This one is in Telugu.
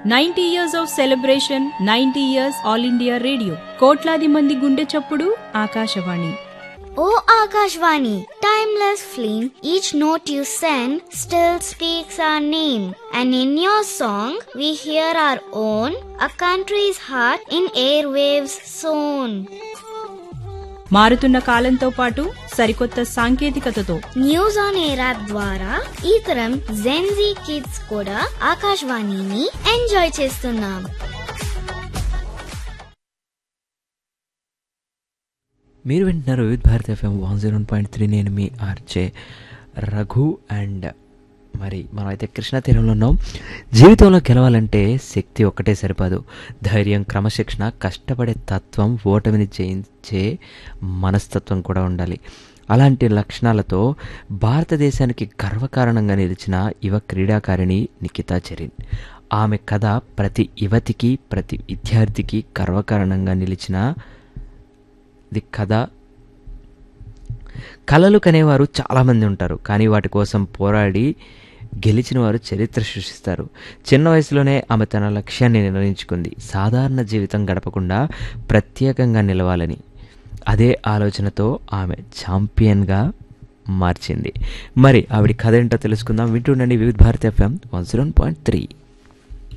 Ninety years of celebration ninety years All India Radio కోట్లాది మంది గుండె చప్పుడు Akashvani O Akashvani, timeless flame, each note you send still speaks our name. And in your song, we hear our own, a country's heart in airwaves sown. మారుతున్న కాలంతో పాటు సరికొత్త సాంకేతికతతో న్యూస్ ఆన్ ఎయిర్ యాప్ ద్వారా ఈ తరం జెన్జీ కిడ్స్ కూడా ఆకాశవాణిని ఎంజాయ్ చేస్తున్నాం మీరు వింటున్నారు Vividh Bharat FM one zero point three నేను మీ ఆర్జే రఘు అండ్ మరి మనమైతే కృష్ణ తీరంలో ఉన్నాం జీవితంలో గెలవాలంటే శక్తి ఒక్కటే సరిపోదు ధైర్యం క్రమశిక్షణ కష్టపడే తత్వం ఓటమిని జయించే మనస్తత్వం కూడా ఉండాలి అలాంటి లక్షణాలతో భారతదేశానికి గర్వకారణంగా నిలిచిన యువ క్రీడాకారిణి నిఖితా చరిన్ ఆమె కథ ప్రతి యువతికి ప్రతి విద్యార్థికి గర్వకారణంగా నిలిచిన ఇది కథ కళలు కనేవారు చాలామంది ఉంటారు కానీ వాటి కోసం పోరాడి గెలిచిన వారు చరిత్ర సృష్టిస్తారు చిన్న వయసులోనే ఆమె తన లక్ష్యాన్ని నిర్ణయించుకుంది సాధారణ జీవితం గడపకుండా ప్రత్యేకంగా నిలవాలని అదే ఆలోచనతో ఆమె ఛాంపియన్గా మార్చింది మరి ఆవిడ కథ ఏంటో తెలుసుకుందాం వింటుండండి Vividh Bharati FM one zero point three